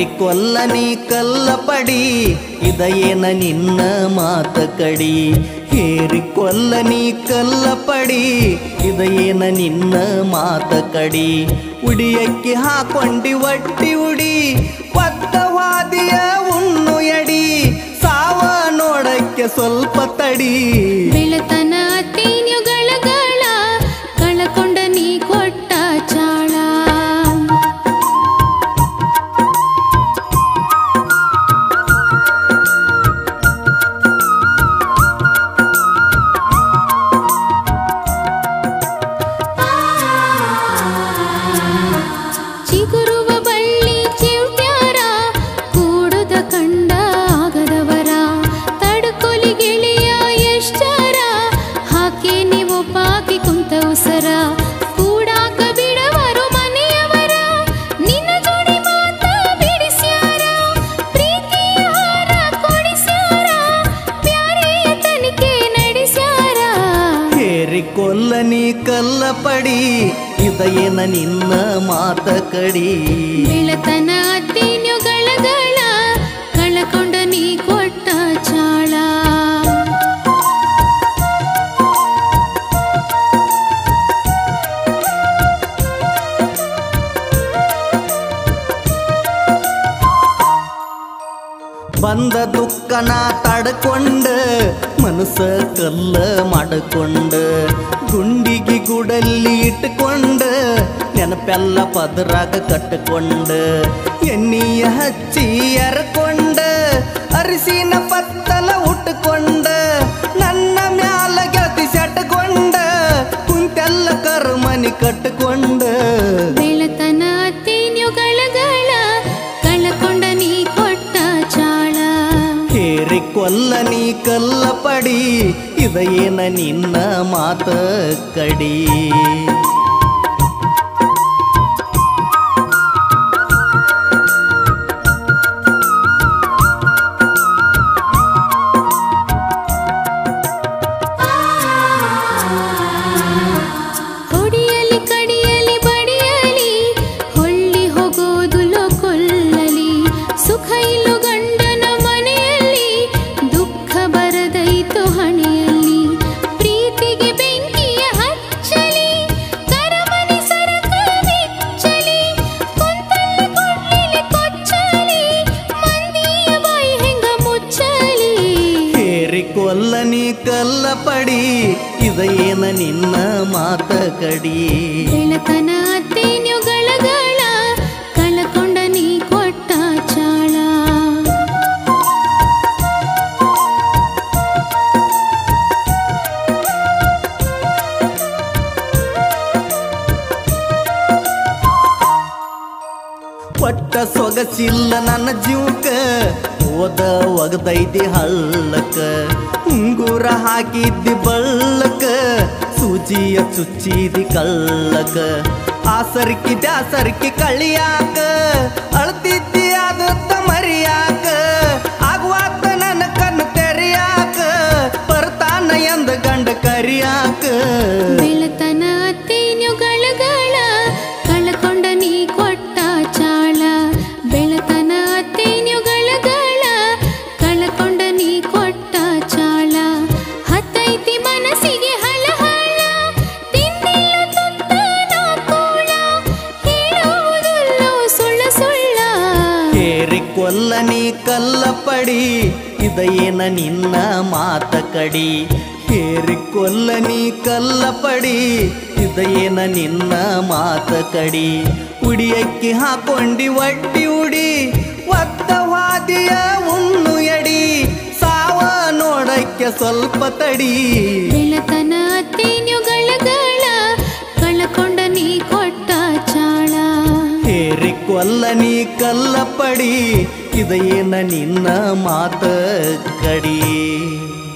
ಹೇರಿಕೊಲ್ಲ ನೀ ಕಲ್ಲ ಪಡಿ ಇದಯೇನ ನಿನ್ನ ಮಾತ ಕಡಿ ಹೇರಿಕೊಲ್ಲ ನೀ ಕಲ್ಲ ಪಡಿ ಇದಯೇನ ನಿನ್ನ ಮಾತ ಕಡಿ ಉಡಿಯಕ್ಕೆ ಹಾಕೊಂಡಿ ಒಟ್ಟಿ ಉಡಿ ಪತ್ತವಾದಿಯ ಉಣ್ಣು ಎಡಿ ಸಾವ ನೋಡಕ್ಕೆ ಸ್ವಲ್ಪ ತಡಿ ಬೆಳತನ ತೇನ್ಯುಗಳಗಳ ಕಳಕೊಂಡ ನೀ ಕೊಟ್ಟ ಚಾಳ ಚಿಗುರುವ ಬಳ್ಳಿ ಚಿವ್ಟ್ಯಾರ ಕೂಡುದ ಕಂಡ ಆಗದವರ ತಡ್ಕೊಲಿ ಗೆಳೆಯ ಎಷ್ಟಾರ ಹಾಕಿ ನೀವು ಬಾಕಿ ಕುಂತ ಉಸರ ಕೂಡಾಕ ಬಿಡವರು ಮನೆಯವರ ನಿನ್ನ ಜೋಡಿ ಮಾತ ಬಿಡಿಸ್ಯಾರ ಪ್ರೀತಿಯ ಹಾರ ಕೊಡಿಸ್ಯಾರ ಪ್ಯಾರೆಯ ತನಿಖೆ ನಡೆಸ್ಯಾರ ಹೇರಿಕೊಲ್ಲ ನೀ ಕಲ್ಲ ಪಡಿ ಇದಯೇನ ನಿನ್ನ ಮಾತ ಕಡಿ ಬೆಳತನ ತೇನ್ಯುಗಳಗಳ ಕಳಕೊಂಡ ನೀ ಕೊಟ್ಟ ಚಾಳ ಬಂದ ದುಃಖನ ತಡ್ಕೊಂಡ ಮನಸ್ಸ ಕಲ್ಲ ಮಾಡಕೊಂಡ ಗುಂಡಿಗೆ ಗುಡಲ್ಲಿ ಇಟ್ಕೊಂಡ ನೆನಪೆಲ್ಲ ಪದರಾಗ ಕಟ್ಟಕೊಂಡ ಎಣ್ಣಿಯ ಹಚ್ಚಿ ಎರ್ಕೊಂಡ ಅರಿಸಿನ ಪತ್ತಲ ಉಟ್ಕೊಂಡ ನನ್ನ ಮ್ಯಾಲ ಗೆಳತಿ ಸೆಟ್ಕೊಂಡ ಕುಂತೆಲ್ಲ ಕರ್ಮನಿ ಕಟ್ಟಕೊಂಡ ಬೆಳತನ ತೇನ್ಯುಗಳಗಳ ಕಳಕೊಂಡ ನೀ ಕೊಟ್ಟ ಚಾಳ ಹೇರಿಕೊಲ್ಲ ನೀ ಕಲ್ಲ ಪಡಿ ಇದಯೇನ ನಿನ್ನ ಮಾತ ಕಡಿ ಹೊಡಿಯಲಿ ಕಡಿಯಲಿ ಬಡಿಯಲಿ ಹೊಳ್ಳಿ ಹೋಗೋದು ಕೊಲ್ಲಲಿ ಸುಖ ಇಲ್ಲು ಗಂಡನ ಮನೆಯಲ್ಲಿ ದುಃಖ ಬರದೈತು ಹಣೆಯಲ್ಲಿ ಪ್ರೀತಿಗೆ ಬೆಂಕಿಯ ಹಚ್ಚಲಿ ಕರಮನಿ ಸರಕ ಬಿಚ್ಚಲಿ ಕುಂತಲ್ಲಿ ಕೊಡ್ಲಿಲಿ ಕೊಚ್ಚಲಿ ಮಂದಿಯ ಬಾಯಿ ಹೆಂಗ ಮುಚ್ಚಲಿ ಹೇರಿಕೊಲ್ಲ ನೀ ಕಲ್ಲ ಪಡಿ ಇದಯೇನ ನಿನ್ನ ಮಾತ ಕಡಿ ಬೆಳತನ ತೇನ್ಯುಗಳಗಳ ಕಳಕೊಂಡ ನೀ ಕೊಟ್ಟ ಚಾಳ ಪಟ್ಟ ಸೊಗಸಿಲ್ಲ ನನ್ನ ಜೀವಕ್ಕ ಓದ ಒಗದೈತಿ ಹಳ್ಳಕ್ಕ ಉಂಗುರ ಹಾಕಿದ್ದಿ ಬಳ್ಳಕ ಸೂಜಿಯ ಚುಚ್ಚಿದಿ ಕಳ್ಳಕ ಆಸರ್ಕಿ ದ್ಯಾಸರ್ಕಿ ಕಳಿಯಾಕ ಅಳ್ತಿದ್ದಿ ಆದತ್ತ ಮರಿಯಾಕ ಆಗುವಾತ ನನ್ನ ಕಣ್ಣು ತೆರೆಯಾಕ ಬರ್ತಾನ ಎಂದ ಗಂಡ ಕರಿಯಾಕ ಬೆಳತನ ತೇನ್ಯುಗಳಗಳ ಕಳಕೊಂಡ ನೀ ಕೊಟ್ಟ ಚಾಳ ಬೆಳತನ ತೇನ್ಯುಗಳಗಳ ಕಳಕೊಂಡ ನೀ ಕೊಟ್ಟ ಚಾಳ ಹತ್ತೈತಿ ಮನಸ್ಸಿಗೆ ಹಳಹಳ ತಿಂದಿಲ್ಲ ತುತ್ತ ನಾ ಕೂಳ ಹೇಳುವುದಲ್ಲೋ ಸುಳ್ಳ ಸುಳ್ಳ ಹೇರಿಕೊಲ್ಲ ನೀ ಕಲ್ಲ ಪಡಿ ಇದಯೇನ ನಿನ್ನ ಮಾತ ಕಡಿ ಹೇರಿಕೊಲ್ಲ ನೀ ಕಲ್ಲ ಪಡಿ ಇದಯೇನ ನಿನ್ನ ಮಾತ ಕಡಿ ಉಡಿಯಕ್ಕಿ ಹಾಕೊಂಡಿ ಒಟ್ಟಿ ಉಡಿ ಒತ್ತವಾದಿಯ ಉಣ್ಣು ಎಡಿ ಸಾವ ನೋಡಕ್ಕೆ ಸ್ವಲ್ಪ ತಡಿ ಬೆಳತನ ತೇನ್ಯುಗಳಗಳ ಕಳಕೊಂಡ ನೀ ಕೊಟ್ಟ ಚಾಳ ಹೇರಿಕೊಲ್ಲ ನೀ ಕಲ್ಲ ಪಡಿ ಇದಯೇನ ನಿನ್ನ ಮಾತ ಕಡಿ